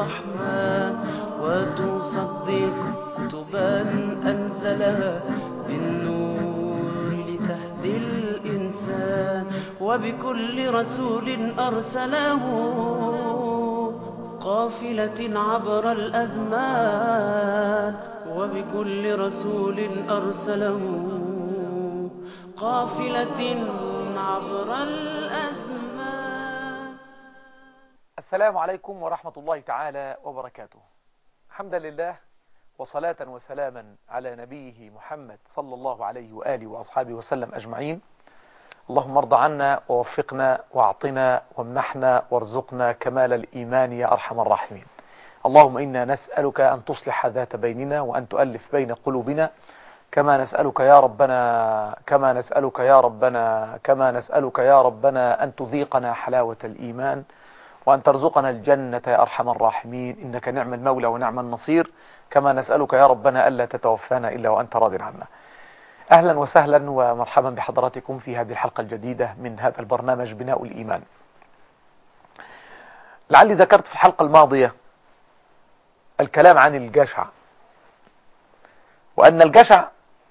الرحمن وتصدق كتبا أنزلها بالنور لتهدي الإنسان وبكل رسول أرسله قافلة عبر الأزمان وبكل رسول أرسله قافلة عبر الأزمان السلام عليكم ورحمة الله تعالى وبركاته حمدا لله وصلاة وسلاما على نبيه محمد صلى الله عليه وآله وأصحابه وسلم أجمعين اللهم ارض عنا ووفقنا واعطنا وامنحنا وارزقنا كمال الإيمان يا أرحم الراحمين اللهم إنا نسألك أن تصلح ذات بيننا وأن تؤلف بين قلوبنا كما نسألك يا ربنا كما نسألك يا ربنا كما نسألك يا ربنا أن تذيقنا حلاوة الإيمان وأن ترزقنا الجنة يا أرحم الراحمين إنك نعم المولى ونعم النصير كما نسألك يا ربنا ألا تتوفانا إلا وأنت راض عنا أهلا وسهلا ومرحبا بحضراتكم في هذه الحلقة الجديدة من هذا البرنامج بناء الإيمان لعلي ذكرت في الحلقة الماضية الكلام عن الجشع وأن الجشع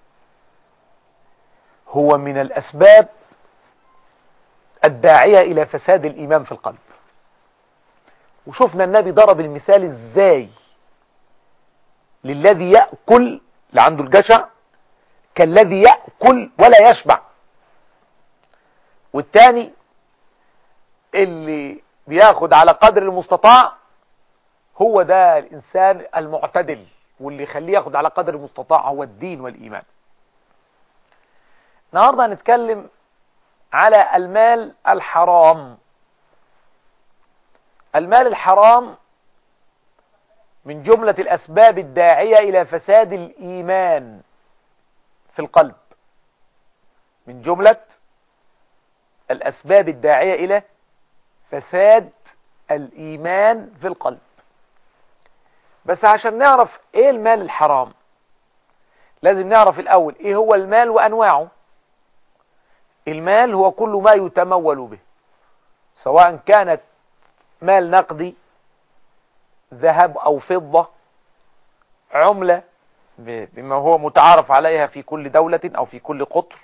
هو من الأسباب الداعية إلى فساد الإيمان في القلب وشفنا النبي ضرب المثال ازاي للذي يأكل اللي عنده الجشع كالذي يأكل ولا يشبع والتاني اللي بياخد على قدر المستطاع هو ده الإنسان المعتدل واللي يخليه ياخد على قدر المستطاع هو الدين والإيمان النهاردة هنتكلم على المال الحرام المال الحرام من جملة الأسباب الداعية إلى فساد الإيمان في القلب من جملة الأسباب الداعية إلى فساد الإيمان في القلب بس عشان نعرف إيه المال الحرام لازم نعرف الأول إيه هو المال وأنواعه المال هو كل ما يتمول به سواء كانت مال نقدي ذهب أو فضة عملة بما هو متعارف عليها في كل دولة أو في كل قطر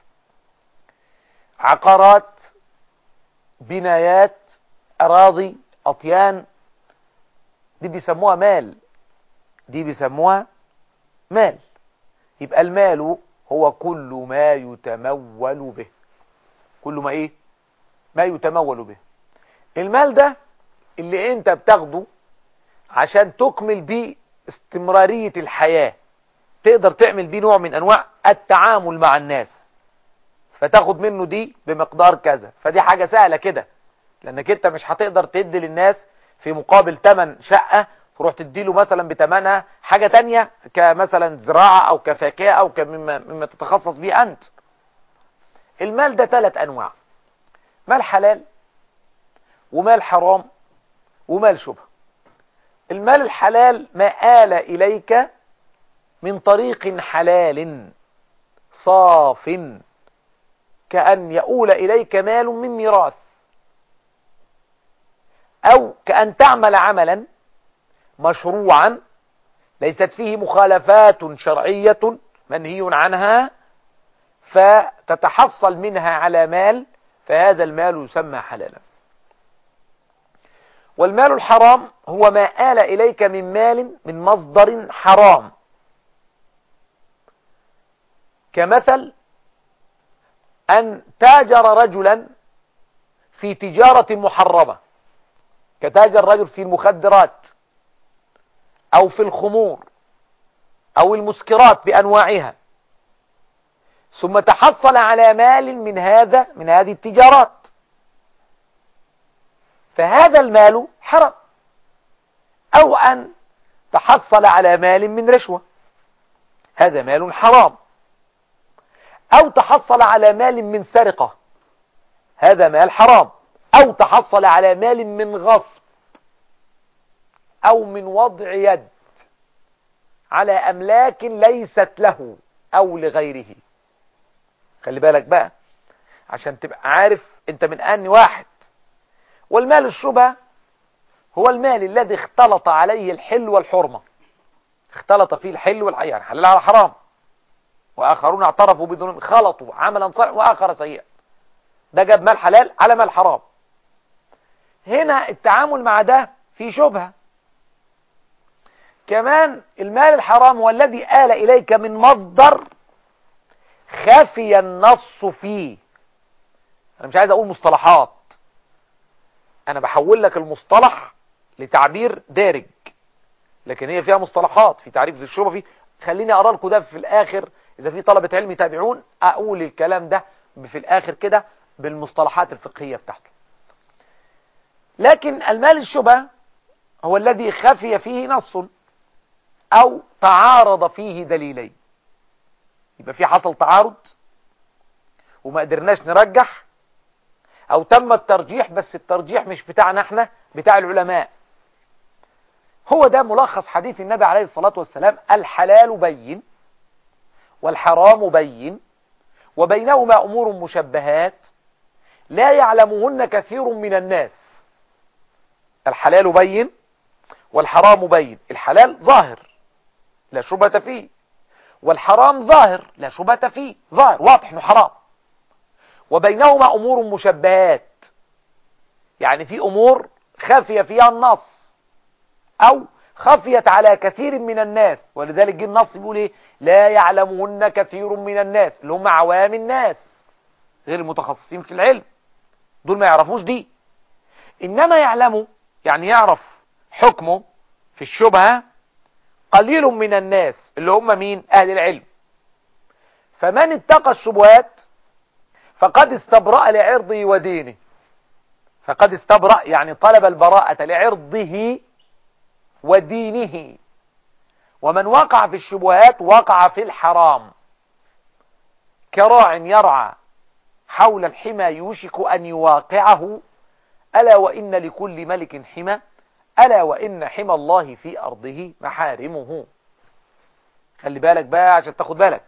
عقارات بنايات أراضي أطيان دي بيسموها مال دي بيسموها مال يبقى المال هو كل ما يتمول به كل ما ايه ما يتمول به المال ده اللي انت بتاخده عشان تكمل بيه استمرارية الحياة تقدر تعمل بيه نوع من انواع التعامل مع الناس فتاخد منه دي بمقدار كذا فدي حاجة سهلة كده لانك انت مش هتقدر تدي للناس في مقابل تمن شقة تروح تديله مثلا بتمنها حاجة تانية كمثلا زراعة او كفاكهة او كمما مما تتخصص بيه انت المال ده ثلاث انواع مال حلال ومال حرام ومال شبه المال الحلال ما آل إليك من طريق حلال صاف كأن يؤول إليك مال من ميراث أو كأن تعمل عملا مشروعا ليست فيه مخالفات شرعية منهي عنها فتتحصل منها على مال فهذا المال يسمى حلالا والمال الحرام هو ما آل إليك من مال من مصدر حرام كمثل أن تاجر رجلا في تجارة محرمة كتاجر رجل في المخدرات أو في الخمور أو المسكرات بأنواعها ثم تحصل على مال من هذا من هذه التجارات فهذا المال حرام أو أن تحصل على مال من رشوة هذا مال حرام أو تحصل على مال من سرقة هذا مال حرام أو تحصل على مال من غصب أو من وضع يد على أملاك ليست له أو لغيره خلي بالك بقى عشان تبقى عارف انت من أني واحد والمال الشبهة هو المال الذي اختلط عليه الحل والحرمة اختلط فيه الحل والحرام يعني حلال على حرام وآخرون اعترفوا بذنوب خلطوا عملا صالحا وآخر سيئا ده جاب مال حلال على مال حرام هنا التعامل مع ده في شبهة كمان المال الحرام هو الذي آل إليك من مصدر خفي النص فيه أنا مش عايز أقول مصطلحات أنا بحول لك المصطلح لتعبير دارج لكن هي فيها مصطلحات في تعريف الشبهة فيه خليني أقرأ لكم ده في الآخر إذا في طلبة علم يتابعون أقول الكلام ده في الآخر كده بالمصطلحات الفقهية بتاعته لكن المال الشبهة هو الذي خفي فيه نص أو تعارض فيه دليلين يبقى في حصل تعارض وما قدرناش نرجح أو تم الترجيح بس الترجيح مش بتاعنا احنا بتاع العلماء هو ده ملخص حديث النبي عليه الصلاة والسلام الحلال بين والحرام بين وبينهما أمور مشبهات لا يعلمهن كثير من الناس الحلال بين والحرام بين الحلال ظاهر لا شبهة فيه والحرام ظاهر لا شبهة فيه ظاهر واضح انه حرام وبينهما امور مشبهات يعني في امور خفي فيها النص او خفيت على كثير من الناس ولذلك جه النص بيقول ايه لا يعلمهن كثير من الناس اللي هم عوام الناس غير المتخصصين في العلم دول ما يعرفوش دي انما يعلموا يعني يعرف حكمه في الشبهة قليل من الناس اللي هم مين اهل العلم فمن اتقى الشبهات فقد استبرأ لعرضه ودينه فقد استبرأ يعني طلب البراءة لعرضه ودينه ومن وقع في الشبهات وقع في الحرام كراع يرعى حول الحمى يوشك أن يواقعه ألا وإن لكل ملك حمى ألا وإن حمى الله في أرضه محارمه خلي بالك بقى عشان تاخد بالك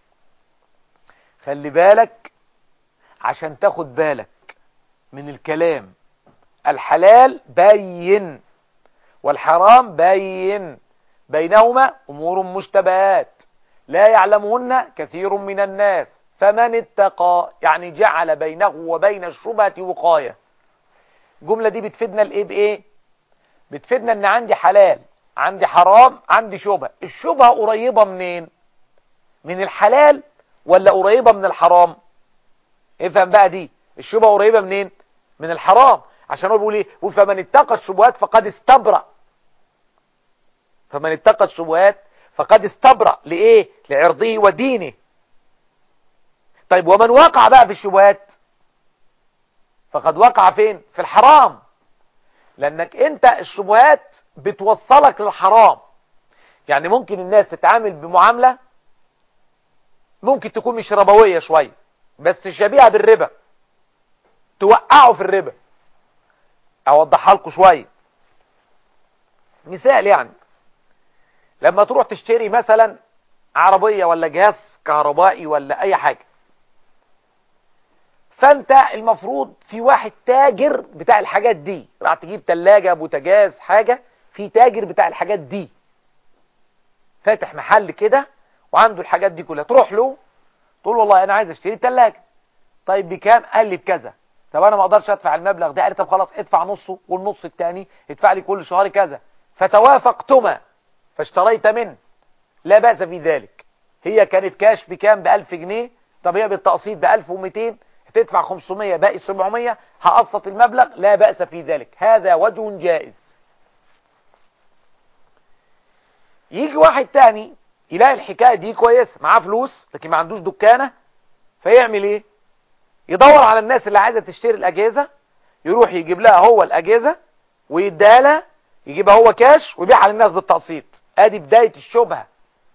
خلي بالك عشان تاخد بالك من الكلام الحلال بين والحرام بين بينهما أمور مشتبهات لا يعلمهن كثير من الناس فمن اتقى يعني جعل بينه وبين الشبهة وقاية الجملة دي بتفيدنا الايه بايه بتفيدنا ان عندي حلال عندي حرام عندي شبهة الشبهة قريبة منين من الحلال ولا قريبة من الحرام افهم بقى دي الشبهة قريبة منين من الحرام عشان هو بيقول ايه بيقول فمن اتقى الشبهات فقد استبرأ فمن اتقى الشبهات فقد استبرأ لايه لعرضه ودينه طيب ومن وقع بقى في الشبهات فقد وقع فين في الحرام لانك انت الشبهات بتوصلك للحرام يعني ممكن الناس تتعامل بمعاملة ممكن تكون مش ربوية شوية بس شبيهة بالربا توقعه في الربا اوضحها لكم شوية مثال يعني لما تروح تشتري مثلا عربية ولا جهاز كهربائي ولا اي حاجة فانت المفروض في واحد تاجر بتاع الحاجات دي راح تجيب تلاجة بوتاجاز حاجة في تاجر بتاع الحاجات دي فاتح محل كده وعنده الحاجات دي كلها تروح له تقول له والله انا عايز اشتري تلاجة طيب بكام قال لي بكذا طب انا ما اقدرش ادفع المبلغ ده قال لي طب خلاص ادفع نصه والنص الثاني ادفع لي كل شهر كذا فتوافقتما فاشتريت منه لا بأس في ذلك هي كانت كاش بكام ب 1000 جنيه طب هي بالتقسيط ب 1200 هتدفع 500 باقي 700 هقسط المبلغ لا بأس في ذلك هذا وجه جائز يجي واحد تاني يلاقي الحكاية دي كويسة معاه فلوس لكن ما عندوش دكانة فيعمل ايه يدور على الناس اللي عايزة تشتري الأجهزة يروح يجيب لها هو الأجهزة ويديها لها يجيبها هو كاش ويبيعها للناس بالتقسيط ادي بداية الشبهة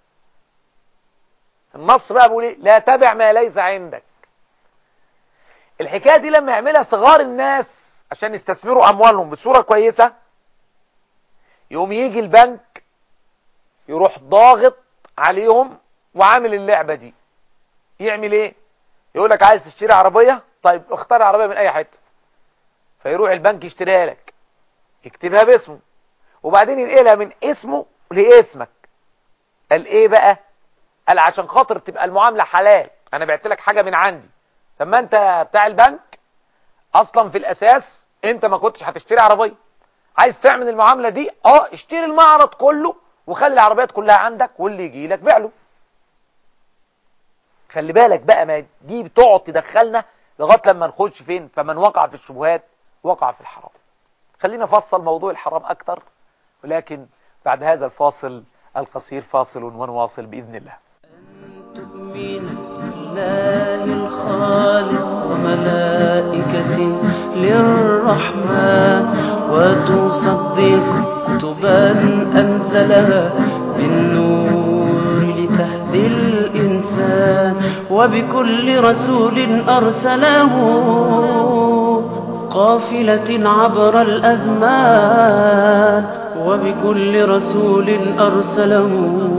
النص بقى بيقول ايه لا تبع ما ليس عندك الحكاية دي لما يعملها صغار الناس عشان يستثمروا اموالهم بصورة كويسة يقوم يجي البنك يروح ضاغط عليهم وعامل اللعبة دي يعمل ايه يقول لك عايز تشتري عربية طيب اختار عربية من اي حتة فيروح البنك يشتريها لك يكتبها باسمه وبعدين ينقلها من اسمه لاسمك قال ايه بقى قال عشان خاطر تبقى المعاملة حلال انا بعت لك حاجة من عندي طب ما انت بتاع البنك اصلا في الاساس انت ما كنتش هتشتري عربية عايز تعمل المعاملة دي اه اشتري المعرض كله وخلي العربيات كلها عندك واللي يجي لك بيع له خلي بالك بقى ما دي بتقعد تدخلنا لغايه لما نخش فين فمن وقع في الشبهات وقع في الحرام خلينا نفصل موضوع الحرام اكتر ولكن بعد هذا الفاصل القصير فاصل ونواصل باذن الله تؤمن بالله الخالق وملائكته للرحمن وتصدق كتبا أنزلها بالنور لتهدي الإنسان وبكل رسول أرسله قافلة عبر الأزمان وبكل رسول أرسله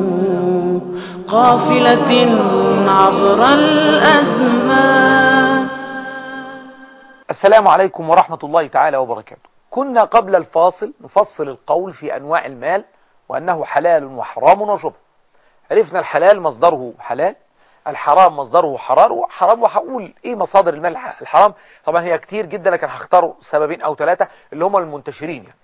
قافلة عبر الأزمان السلام عليكم ورحمة الله تعالى وبركاته كنا قبل الفاصل نفصل القول في أنواع المال وأنه حلال وحرام وشبه عرفنا الحلال مصدره حلال الحرام مصدره حرام وحرام وهقول ايه مصادر المال الحرام طبعا هي كتير جدا لكن هختار سببين او ثلاثة اللي هم المنتشرين يعني.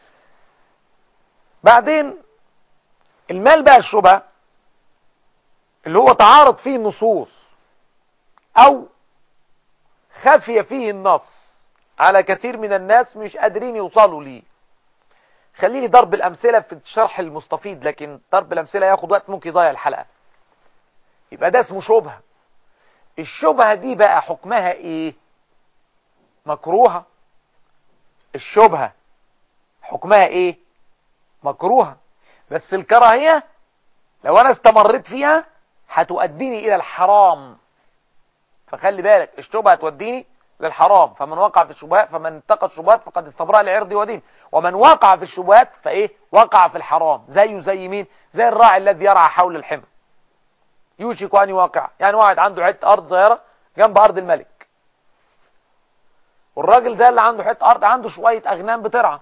بعدين المال بقى الشبهه اللي هو تعارض فيه النصوص او خفي فيه النص على كثير من الناس مش قادرين يوصلوا ليه خليني ضرب الامثله في الشرح المستفيض لكن ضرب الامثله ياخد وقت ممكن يضيع الحلقه يبقى ده اسمه شبهه الشبهه دي بقى حكمها ايه مكروهه الشبهه حكمها ايه مكروهه بس الكراهيه لو انا استمريت فيها هتؤديني الى الحرام فخلي بالك الشبهه هتوديني للحرام فمن وقع في الشبهات فمن اتقى الشبهات فقد استبرأ لعرضه ودين ومن وقع في الشبهات فايه وقع في الحرام زيه زي مين زي الراعي الذي يرعى حول الحمى يوشك ان يواقع يعني واحد عنده حته ارض صغيره جنب ارض الملك والراجل ده اللي عنده حته ارض عنده شويه اغنام بترعى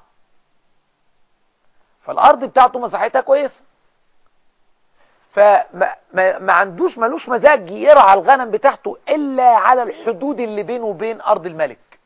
فالارض بتاعته مساحتها كويسه فما ما ما عندوش ملوش مزاج يرعى الغنم بتاعته الا على الحدود اللي بينه وبين ارض الملك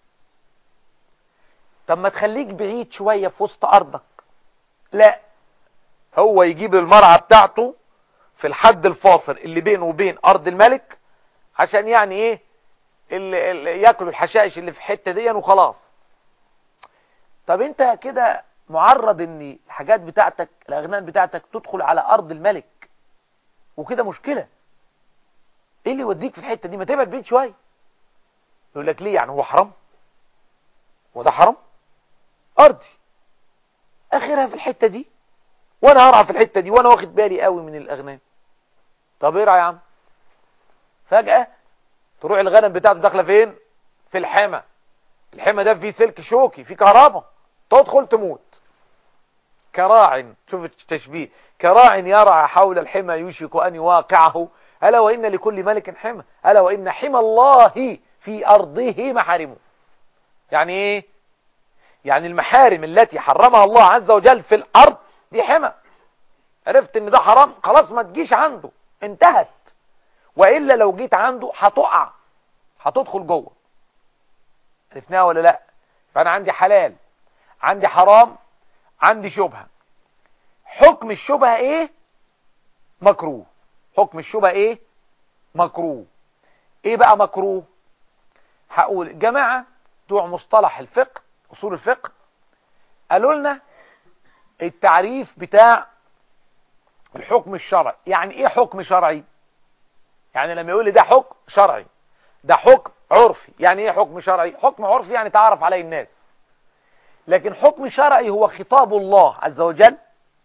طب ما تخليك بعيد شويه في وسط ارضك لا هو يجيب المرعى بتاعته في الحد الفاصل اللي بينه وبين ارض الملك عشان يعني ايه اللي, اللي ياكلوا الحشائش اللي في الحته دي وخلاص طب انت كده معرض ان الحاجات بتاعتك الاغنام بتاعتك تدخل على ارض الملك وكده مشكلة ايه اللي يوديك في الحتة دي ما تبعد بعيد شوية يقول لك ليه يعني هو حرام وده حرام ارضي اخرها في الحتة دي وانا هرعى في الحتة دي وانا واخد بالي قوي من الاغنام طب ارعى يا عم فجأة تروح الغنم بتاعته داخله فين في الحمى الحمى ده فيه سلك شوكي فيه كهرباء تدخل تموت كراع شوف التشبيه كراع يرعى حول الحمى يوشك أن يواقعه ألا وإن لكل ملك حمى ألا وإن حمى الله في أرضه محارمه يعني إيه يعني المحارم التي حرمها الله عز وجل في الأرض دي حمى عرفت ان ده حرام خلاص ما تجيش عنده انتهت وإلا لو جيت عنده هتقع هتدخل جوه عرفناها ولا لا فأنا عندي حلال عندي حرام عندي شبهة حكم الشبهة ايه مكروه حكم الشبهة ايه مكروه ايه بقى مكروه هقول جماعة بتوع مصطلح الفقه اصول الفقه قالوا لنا التعريف بتاع الحكم الشرعي يعني ايه حكم شرعي يعني لما يقول لي ده حكم شرعي ده حكم عرفي يعني ايه حكم شرعي حكم عرفي يعني تعرف عليه الناس لكن حكم شرعي هو خطاب الله عز وجل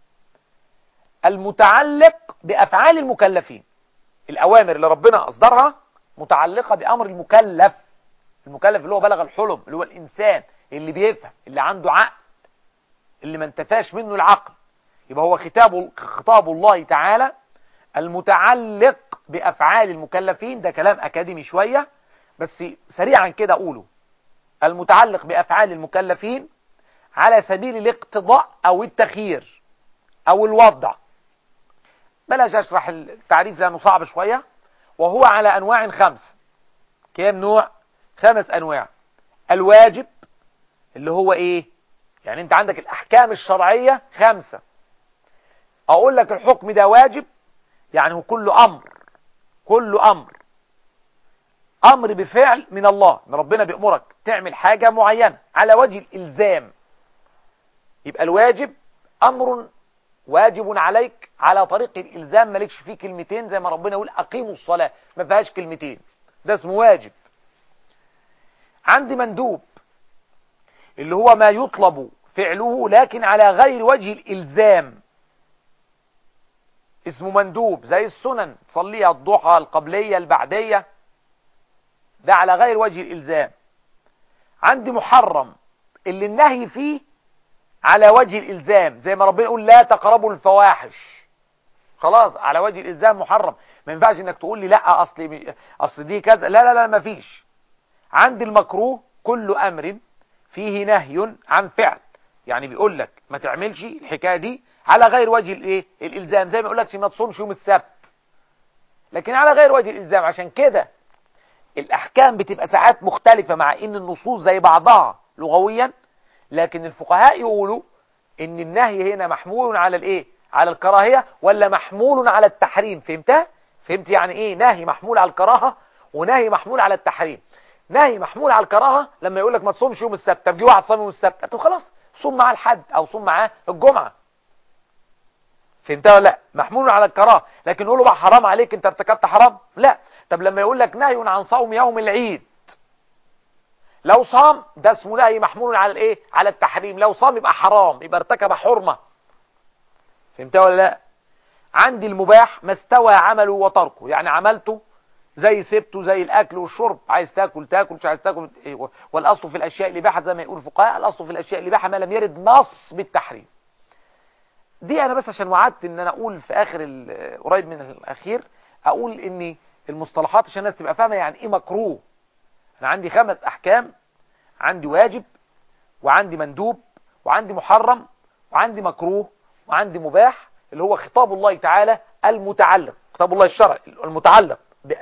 المتعلق بأفعال المكلفين الأوامر اللي ربنا أصدرها متعلقة بأمر المكلف المكلف اللي هو بلغ الحلم اللي هو الإنسان اللي بيفهم اللي عنده عقل اللي ما انتفاش منه العقل يبقى هو خطاب خطاب الله تعالى المتعلق بأفعال المكلفين ده كلام أكاديمي شوية بس سريعا كده أقوله المتعلق بأفعال المكلفين على سبيل الاقتضاء او التخيير او الوضع بلاش اشرح التعريف لانه صعب شوية وهو على انواع خمس كام نوع خمس انواع الواجب اللي هو ايه يعني انت عندك الاحكام الشرعية خمسة اقول لك الحكم ده واجب يعني هو كل امر كل امر امر بفعل من الله ان ربنا بيأمرك تعمل حاجة معينة على وجه الالزام يبقى الواجب امر واجب عليك على طريق الالزام مالكش فيه كلمتين زي ما ربنا يقول اقيموا الصلاة ما فيهاش كلمتين ده اسمه واجب عندي مندوب اللي هو ما يطلب فعله لكن على غير وجه الالزام اسمه مندوب زي السنن تصليها الضحى القبلية البعدية ده على غير وجه الإلزام عندي محرم اللي النهي فيه على وجه الإلزام زي ما ربنا يقول لا تقربوا الفواحش خلاص على وجه الإلزام محرم ما ينفعش انك تقول لي لا اصل اصل دي كذا لا لا لا ما فيش عندي المكروه كل امر فيه نهي عن فعل يعني بيقول لك ما تعملش الحكايه دي على غير وجه الايه الالزام زي ما يقول لك ما تصومش يوم السبت لكن على غير وجه الالزام عشان كده الاحكام بتبقى ساعات مختلفه مع ان النصوص زي بعضها لغويا لكن الفقهاء يقولوا ان النهي هنا محمول على الايه على الكراهيه ولا محمول على التحريم فهمتها فهمت يعني ايه نهي محمول على الكراهه ونهي محمول على التحريم نهي محمول على الكراهه لما يقول لك ما تصومش يوم السبت طب جه واحد صام يوم السبت طب خلاص صوم معاه الحد او صوم معاه الجمعه فهمتها ولا لا محمول على الكراهه لكن نقول له بقى حرام عليك انت ارتكبت حرام لا طب لما يقول لك نهي عن صوم يوم العيد لو صام ده اسمه نهي محمول على الايه على التحريم لو صام يبقى حرام يبقى ارتكب حرمه فهمتها ولا لا عندي المباح ما استوى عمله وتركه يعني عملته زي سبته زي الاكل والشرب عايز تاكل تاكل مش عايز تاكل والاصل في الاشياء الاباحه زي ما يقول الفقهاء الاصل في الاشياء الاباحه ما لم يرد نص بالتحريم دي انا بس عشان وعدت ان انا اقول في اخر قريب من الاخير اقول ان المصطلحات عشان الناس تبقى فاهمه يعني ايه مكروه انا عندي خمس احكام عندي واجب وعندي مندوب وعندي محرم وعندي مكروه وعندي مباح اللي هو خطاب الله تعالى المتعلق خطاب الله الشرعي المتعلق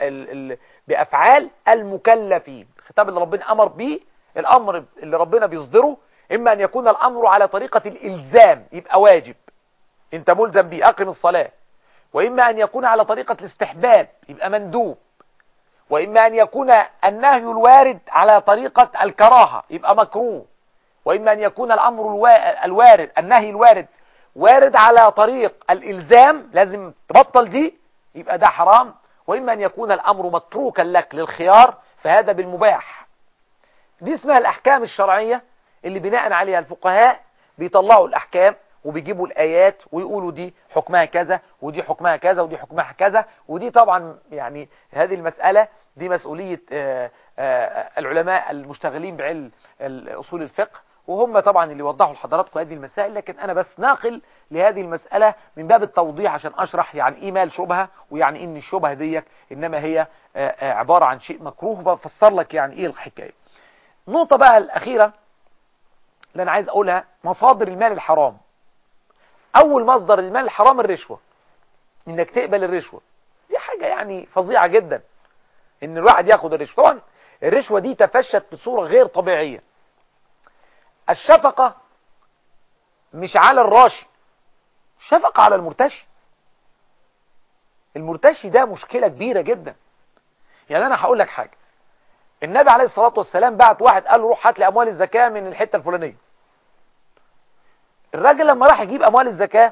بافعال المكلفين الخطاب اللي ربنا امر به الامر اللي ربنا بيصدره اما ان يكون الامر على طريقه الالزام يبقى واجب انت ملزم به اقم الصلاه واما ان يكون على طريقه الاستحباب يبقى مندوب واما ان يكون النهي الوارد على طريقه الكراهه يبقى مكروه واما ان يكون الامر الوارد النهي الوارد وارد على طريق الالزام لازم تبطل دي يبقى ده حرام واما ان يكون الامر متروكا لك للخيار فهذا بالمباح دي اسمها الاحكام الشرعيه اللي بناء عليها الفقهاء بيطلعوا الاحكام وبيجيبوا الايات ويقولوا دي حكمها كذا ودي حكمها كذا ودي حكمها كذا ودي طبعا يعني هذه المسألة دي مسؤولية آآ آآ العلماء المشتغلين بعلم اصول الفقه وهم طبعا اللي وضحوا لحضراتكم هذه المسائل لكن انا بس ناقل لهذه المسألة من باب التوضيح عشان اشرح يعني ايه مال شبهة ويعني ان الشبهة ديك انما هي عبارة عن شيء مكروه بفسر لك يعني ايه الحكاية النقطة بقى الاخيرة اللي انا عايز اقولها مصادر المال الحرام اول مصدر المال الحرام الرشوة انك تقبل الرشوة دي حاجة يعني فظيعة جدا ان الواحد ياخد الرشوة طبعا الرشوة دي تفشت بصورة غير طبيعية الشفقة مش على الراشي الشفقة على المرتشي المرتشي ده مشكلة كبيرة جدا يعني انا هقول لك حاجة النبي عليه الصلاة والسلام بعت واحد قال له روح هات لي اموال الزكاة من الحتة الفلانية الراجل لما راح يجيب اموال الزكاة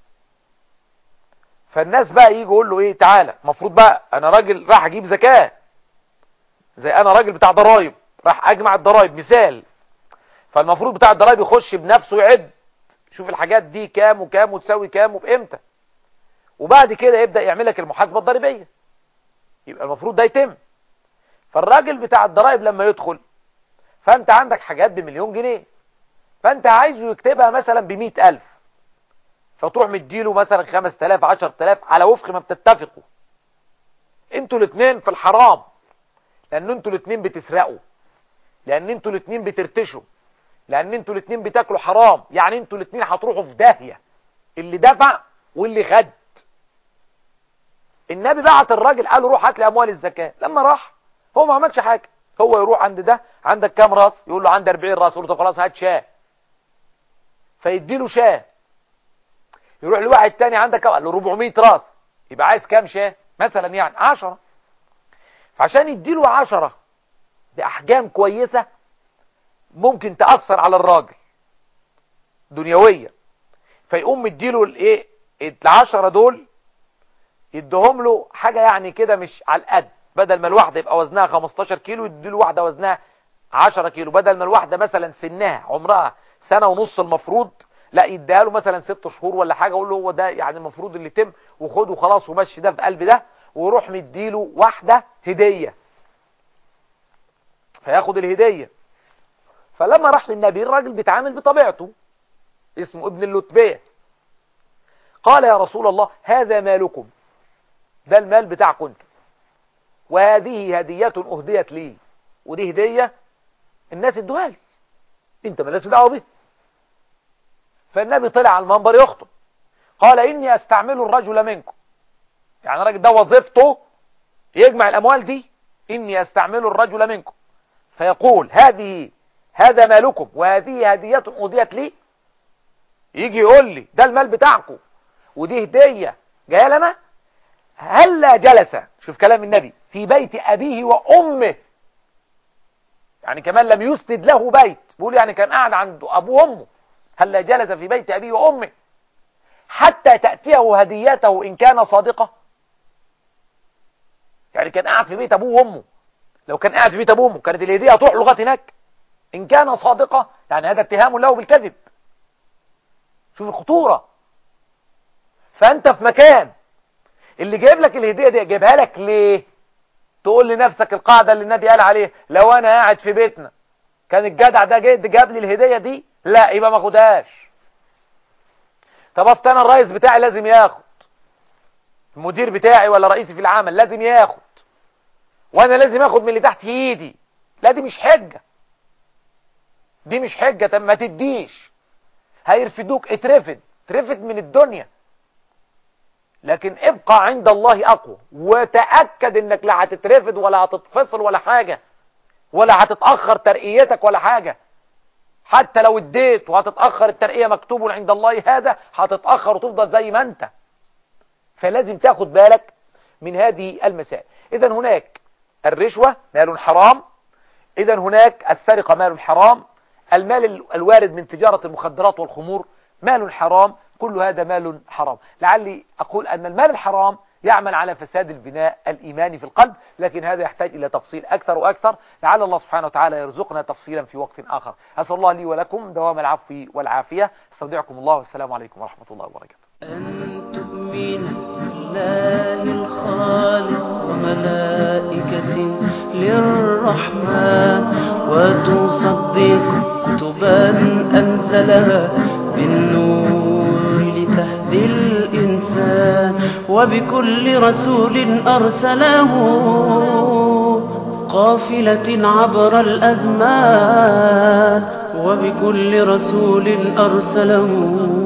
فالناس بقى يجي يقول له ايه تعالى المفروض بقى انا راجل راح اجيب زكاة زي انا راجل بتاع ضرايب راح اجمع الضرايب مثال فالمفروض بتاع الضرايب يخش بنفسه يعد شوف الحاجات دي كام وكام وتساوي كام وبامتى وبعد كده يبدأ يعمل لك المحاسبة الضريبية يبقى المفروض ده يتم فالراجل بتاع الضرايب لما يدخل فانت عندك حاجات بمليون جنيه فانت عايزه يكتبها مثلا بمئة ألف فتروح مديله مثلا خمس تلاف عشر تلاف على وفق ما بتتفقوا انتوا الاثنين في الحرام لان انتوا الاثنين بتسرقوا لان انتوا الاثنين بترتشوا لان انتوا الاتنين بتاكلوا حرام يعني انتوا الاتنين هتروحوا في داهية اللي دفع واللي خد النبي بعت الراجل قال له روح هات لي اموال الزكاة لما راح هو ما عملش حاجة هو يروح عند ده عندك كام راس يقول له عندي 40 راس يقول له طب خلاص هات شاه فيدي له شاه يروح لواحد تاني عندك كام قال له 400 راس يبقى عايز كام شاه مثلا يعني 10 فعشان يدي له 10 باحجام كويسة ممكن تأثر على الراجل دنيويا فيقوم مديله الايه العشرة دول يديهم له حاجة يعني كده مش على القد بدل ما الواحدة يبقى وزنها 15 كيلو يديله واحدة وزنها 10 كيلو بدل ما الواحدة مثلا سنها عمرها سنة ونص المفروض لا يديها له مثلا ست شهور ولا حاجة اقول له هو ده يعني المفروض اللي يتم وخده خلاص ومشي ده في قلب ده ويروح مديله واحدة هدية فياخد الهدية فلما راح للنبي الراجل بيتعامل بطبيعته اسمه ابن اللتبية قال يا رسول الله هذا مالكم ده المال بتاعكم انتم وهذه هدية اهديت لي ودي هدية الناس ادوها لي انت مالكش دعوه بيه فالنبي طلع على المنبر يخطب قال اني استعمل الرجل منكم يعني الراجل ده وظيفته يجمع الاموال دي اني استعمل الرجل منكم فيقول هذه هذا مالكم وهذه هدية اهديت لي يجي يقول لي ده المال بتاعكم ودي هدية جايه لنا هلا جلس شوف كلام النبي في بيت أبيه وأمه يعني كمان لم يسند له بيت بيقول يعني كان قاعد عند أبوه وأمه هلا جلس في بيت أبيه وأمه حتى تأتيه هديته إن كان صادقة يعني كان قاعد في بيت أبوه وأمه لو كان قاعد في بيت أبوه وأمه كانت الهدية تروح لغاية هناك إن كان صادقة يعني هذا اتهام له بالكذب شوف الخطورة فأنت في مكان اللي جايب لك الهدية دي جايبها لك ليه تقول لنفسك القاعدة اللي النبي قال عليه لو انا قاعد في بيتنا كان الجدع ده جاي جاب لي الهدية دي لا يبقى ما اخدهاش طب اصل انا الرئيس بتاعي لازم ياخد المدير بتاعي ولا رئيسي في العمل لازم ياخد وانا لازم اخد من اللي تحت ايدي لا دي مش حجة دي مش حجة طب ما تديش هيرفدوك اترفد اترفد من الدنيا لكن ابقى عند الله اقوى وتأكد انك لا هتترفد ولا هتتفصل ولا حاجة ولا هتتأخر ترقيتك ولا حاجة حتى لو اديت وهتتأخر الترقية مكتوب عند الله هذا هتتأخر وتفضل زي ما انت فلازم تاخد بالك من هذه المسائل اذا هناك الرشوة مال حرام اذا هناك السرقة مال حرام المال الوارد من تجارة المخدرات والخمور مال حرام كل هذا مال حرام لعلي أقول أن المال الحرام يعمل على فساد البناء الإيماني في القلب لكن هذا يحتاج إلى تفصيل أكثر وأكثر لعل الله سبحانه وتعالى يرزقنا تفصيلا في وقت آخر أسأل الله لي ولكم دوام العفو والعافية استودعكم الله والسلام عليكم ورحمة الله وبركاته أن تؤمن بالله الخالق وملائكة للرحمن وتصدق كتبا أنزلها بالنور لتهدي الإنسان وبكل رسول أرسله قافلة عبر الأزمان وبكل رسول أرسله